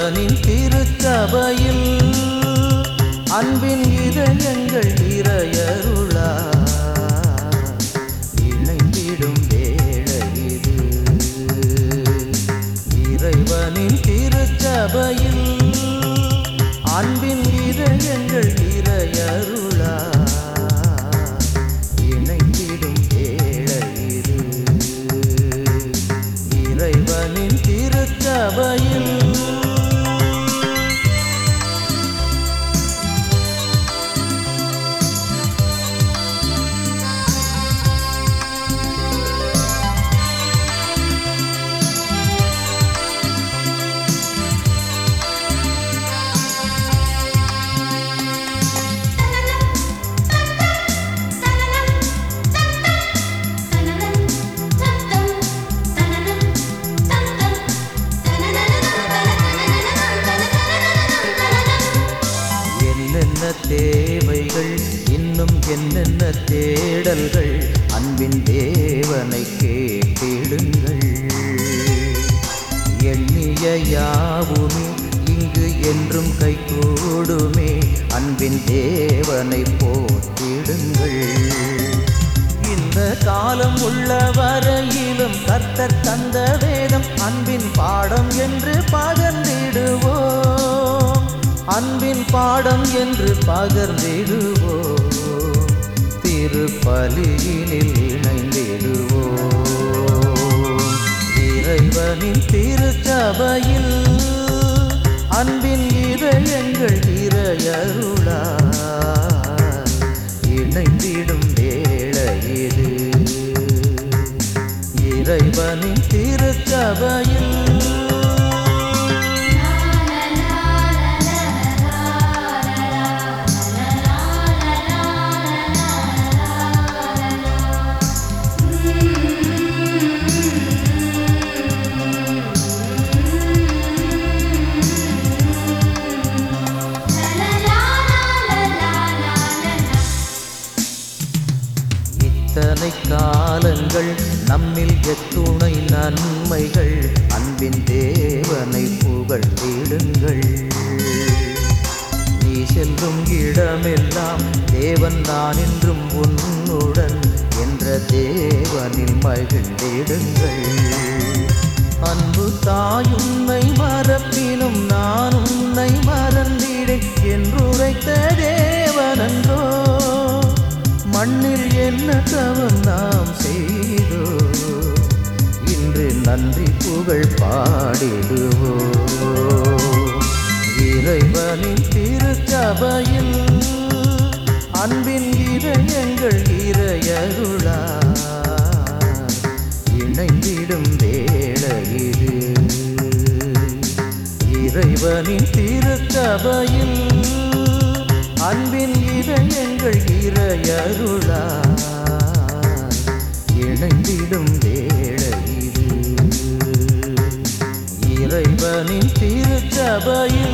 இறைவனின் திருச்சபையில் அன்பின் இதயங்கள் இறையருளா இணைந்திடும் வேளை இது இறைவனின் திருச்சபையில் அன்பின் இதயங்கள் இறையருளா இணைந்திடும் வேளை இது இறைவனின் திருச்சபையில் என்னென்ன தேவைகள் இன்னும் என்னென்ன தேடல்கள் அன்பின் தேவனை கேட்டிடுங்கள் எண்ணிய யாவுமே இங்கு என்றும் கைகூடுமே அன்பின் தேவனை போற்றிடுங்கள் இந்த காலம் உள்ள வரையிலும் கர்த்தர் தந்த வேதம் அன்பின் பாடம் என்று பகர்ந்திடுவோம் அன்பின் பாடம் என்று பகர்ந்திடுவோம் திருப்பலியினில் இணைந்திடுவோம் இறைவனின் திருச்சபையில் அன்பின் இதயங்கள் இறையருளா இணைந்திடும் வேளை இது இறைவனின் திருச்சபையில் இத்தனை காலங்கள் நம்மில் எத்துணை நன்மைகள் அன்பின் தேவனை புகழ்ந்திடுங்கள் நீ செல்லும் இடமெல்லாம் தேவன் நான் என்றும் உன்னுடன் என்ற தேவனில் மகிழ்ந்திடுங்கள் அன்பு தாயுன்னை மறப்பினும் நான் உன்னை மறந்திடேன் என்றுரைத்த தேவனன்றோ மண்ணில் என்ன தவம் நாம் செய்தோ இன்று நன்றி புகழ் பாடிடுவோ இறைவனின் திருச்சபையில் அன்பின் இதயங்கள் இறையருளா இணைந்திடும் வேளை இது இறைவனின் திருச்சபையில் அன்பின் இதயங்கள் இறையருளா இணைந்திடும் வேளை இது இறைவனின் திருச்சபையில்